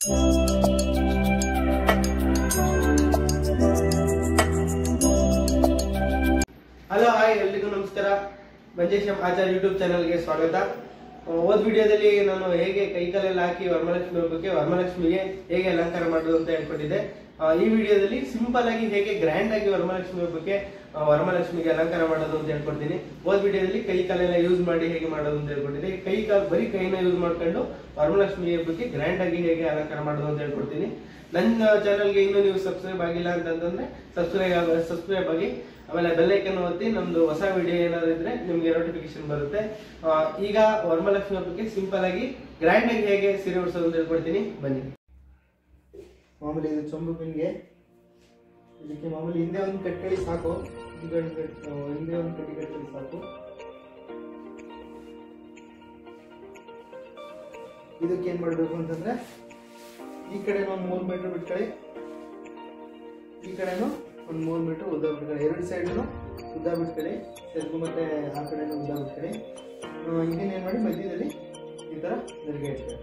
hello hi ಎಲ್ರಿಗೂ ನಮಸ್ಕಾರ Manjesh M Achar YouTube ಚಾನಲ್ಗೆ ಸ್ವಾಗತ ಆ, ಹೋದ್ ವಿಡಿಯೋದಲ್ಲಿ ನಾನು ಹೇಗೆ ಕೈಕಾಲೆಲ್ಲ ಹಾಕಿ ವರಮಲಕ್ಷ್ಮಿ ಹಬ್ಬಕ್ಕೆ ವರಮಲಕ್ಷ್ಮಿಗೆ ಹೇಗೆ ಅಲಂಕಾರ ಮಾಡೋದು ಅಂತ ಹೇಳ್ಕೊಟ್ಟಿದ್ದೆ ಆ, ಈ ವಿಡಿಯೋದಲ್ಲಿ ಸಿಂಪಲ್ ಆಗಿ ಹೇಗೆ ಗ್ರ್ಯಾಂಡ್ ಆಗಿ ವರಮಲಕ್ಷ್ಮಿ ಹಬ್ಬಕ್ಕೆ ಆ, ವರಮಲಕ್ಷ್ಮಿಗೆ ಅಲಂಕಾರ ಮಾಡೋದು ಅಂತ ಹೇಳ್ಕೊಡ್ತೀನಿ ಹೋದ್ ವಿಡಿಯೋದಲ್ಲಿ ಕೈ ಕಾಲೆಲ್ಲ ಯೂಸ್ ಮಾಡಿ ಹೇಗೆ ಮಾಡೋದು ಅಂತ ಹೇಳ್ಕೊಟ್ಟಿದ್ದೆ ಕೈ ಕಾಲು ಬರೀ ಕೈನ ಯೂಸ್ ಮಾಡ್ಕೊಂಡು ವರಮಲಕ್ಷ್ಮಿ ಹಬ್ಬಕ್ಕೆ ಗ್ರ್ಯಾಂಡ್ ಆಗಿ ಹೇಗೆ ಅಲಂಕಾರ ಮಾಡೋದು ಅಂತ ಹೇಳ್ಕೊಡ್ತೀನಿ ನನ್ನ ಚಾನಲ್ಗೆ ಇನ್ನೂ ನೀವು ಸಬ್ಸ್ಕ್ರೈಬ್ ಆಗಿಲ್ಲ ಅಂತಂದ್ರೆ ಸಬ್ಸ್ಕ್ರೈಬ್ ಸಬ್ಸ್ಕ್ರೈಬ್ ಆಗಿ ಆಮೇಲೆ ಬೆಲ್ ಐಕನ್ ಒತ್ತಿ ನಮ್ದು ಹೊಸ ವಿಡಿಯೋ ಏನಾದ್ರು ಇದ್ರೆ ನಿಮ್ಗೆ ನೋಟಿಫಿಕೇಶನ್ ಬರುತ್ತೆ ಆ, ಈಗ ವರಮಲಕ್ಷ್ಮಿ ಹಬ್ಬಕ್ಕೆ ಸಿಂಪಲ್ ಆಗಿ ಗ್ರ್ಯಾಂಡ್ ಆಗಿ ಹೇಗೆ ಸೀರೆ ಉಡ್ಸೋದು ಅಂತ ಹೇಳ್ಕೊಡ್ತೀನಿ ಬನ್ನಿ ಮಾಮೂಲಿ ಇದು ಚೊಂಬು ಪಿನ್ಗೆ ಇದಕ್ಕೆ ಮಾಮೂಲಿ ಹಿಂದೆ ಒಂದು ಕಟ್ಕಳಿ ಸಾಕು ಹಿಂದೆ ಒಂದು ಕಟ್ ಆ, ಹಿಂದೆ ಒಂದು ಕಟ್ಟಿ ಕಟ್ಕಳಿ ಸಾಕು ಇದಕ್ಕೆ ಏನ್ ಮಾಡ್ಬೇಕು ಅಂತಂದ್ರೆ ಈ ಕಡೆನೂ ಒಂದು ಮೂರು ಮೀಟರ್ ಬಿಟ್ಕೊಳ್ಳಿ ಈ ಕಡೆನೂ ಒಂದು ಮೂರು ಮೀಟರ್ ಉದ್ದ ಬಿಟ್ಕೊಳ್ಳಿ ಎರಡು ಸೈಡ್ನು ಉದ್ದ ಬಿಟ್ಕೊಳ್ಳಿ ಸೆಲ್ಫು ಮತ್ತೆ ಆ ಕಡೆನೂ ಉದ್ದ ಬಿಟ್ಕೊಳ್ಳಿ ಆ, ಇದನ್ನ ಏನ್ ಮಾಡಿ ಮಧ್ಯದಲ್ಲಿ ಈ ತರ ನೆರಿಗೆ ಇಟ್ಕೊಳ್ಳಿ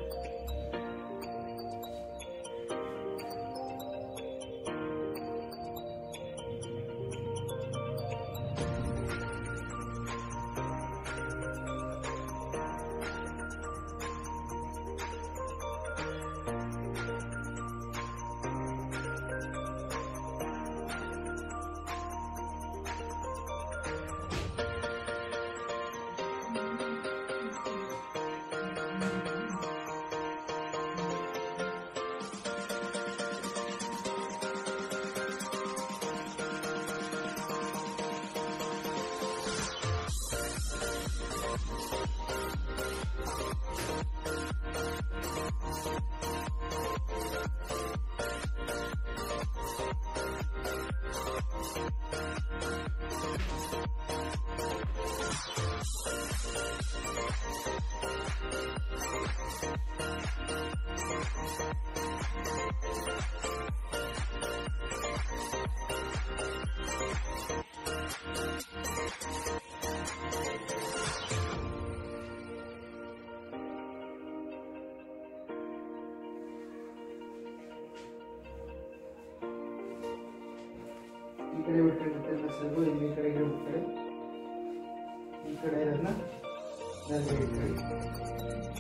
ಈ ಕಡೆ ಬಿಟ್ಟಿರುತ್ತೆ ಎಲ್ಲ ಸೆಲ್ಫು ಈ ಕಡೆಗೆ ಬಿಡ್ತಾರೆ ಈ ಕಡೆ ಇರೋದನ್ನ ನೆರಿಗೆ ಇಟ್ಕೊಳ್ಳಿ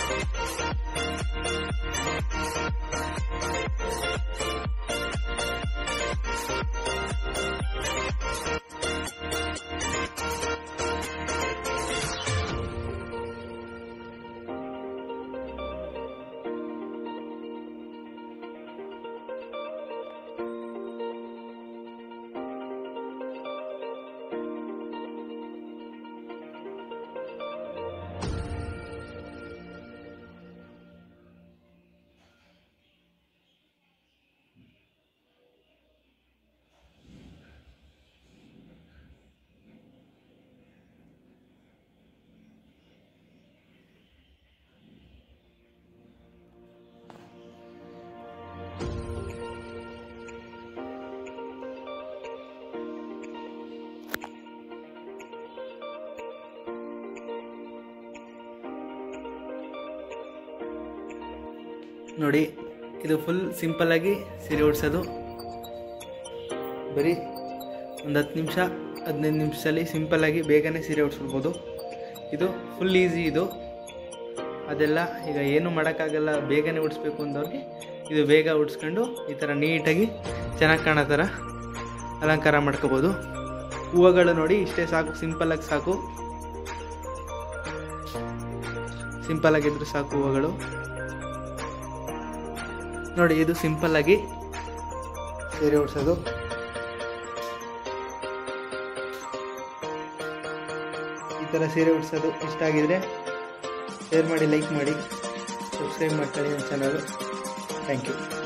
ನೋಡಿ ಇದು ಫುಲ್ ಸಿಂಪಲ್ಲಾಗಿ ಸೀರೆ ಉಡ್ಸೋದು ಬರೀ ಒಂದು ಹತ್ತು ನಿಮಿಷ ಹದಿನೈದು ನಿಮಿಷದಲ್ಲಿ ಸಿಂಪಲ್ಲಾಗಿ ಬೇಗನೆ ಸೀರೆ ಉಡ್ಸ್ಕೊಬೋದು ಇದು ಫುಲ್ ಈಸಿ ಇದು ಅದೆಲ್ಲ ಈಗ ಏನು ಮಾಡೋಕ್ಕಾಗಲ್ಲ ಬೇಗನೆ ಉಡಿಸ್ಬೇಕು ಅಂದವ್ರಿಗೆ ಇದು ಬೇಗ ಉಡ್ಸ್ಕೊಂಡು ಈ ಥರ ನೀಟಾಗಿ ಚೆನ್ನಾಗಿ ಕಾಣೋ ಥರ ಅಲಂಕಾರ ಮಾಡ್ಕೋಬೋದು ಹೂವುಗಳು ನೋಡಿ ಇಷ್ಟೇ ಸಾಕು ಸಿಂಪಲ್ಲಾಗಿ ಸಾಕು ಸಿಂಪಲ್ಲಾಗಿದ್ರೆ ಸಾಕು ಹೂವುಗಳು ನೋಡಿ ಇದು ಸಿಂಪಲ್ ಆಗಿ ಸೀರೆ ಉಡ್ಸೋದು ಈ ಥರ ಸೀರೆ ಉಡ್ಸೋದು ಇಷ್ಟ ಆಗಿದ್ರೆ ಶೇರ್ ಮಾಡಿ ಲೈಕ್ ಮಾಡಿ ಸಬ್ಸ್ಕ್ರೈಬ್ ಮಾಡ್ಕೊಳ್ಳಿ ನನ್ನ ಚಾನಲ್ ಥ್ಯಾಂಕ್ ಯು